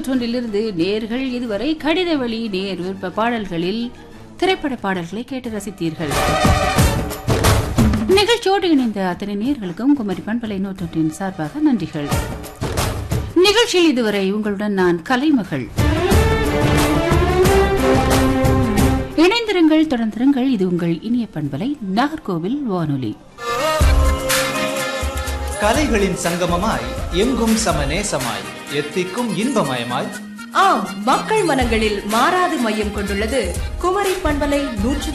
நூற்றொன்றிலிருந்து நேர்கள் இதுவரை கடித வழி நேர் விருப்ப பாடல்களில் திரைப்பட பாடல்களை கேட்டு ரசித்தீர்கள் நிகழ்ச்சியோடு இணைந்த அத்தனை நேர்களுக்கும் குமரி பண்பலை நூற்றொன்றின் சார்பாக நன்றிகள் நிகழ்ச்சியில் இதுவரை உங்களுடன் நான் கலைமகள் இணைந்திருங்கள் தொடர்ந்திருங்கள் இது உங்கள் இனிய பண்பலை நாகர்கோவில் வானொலி கலைகளின் சங்கமமாய் எங்கும் சமநேசமாய் எத்திக்கும் இன்பமயமாய் ஆம் மக்கள் மனங்களில் மாறாது மையம் கொண்டுள்ளது குமரி பண்பலை நூற்று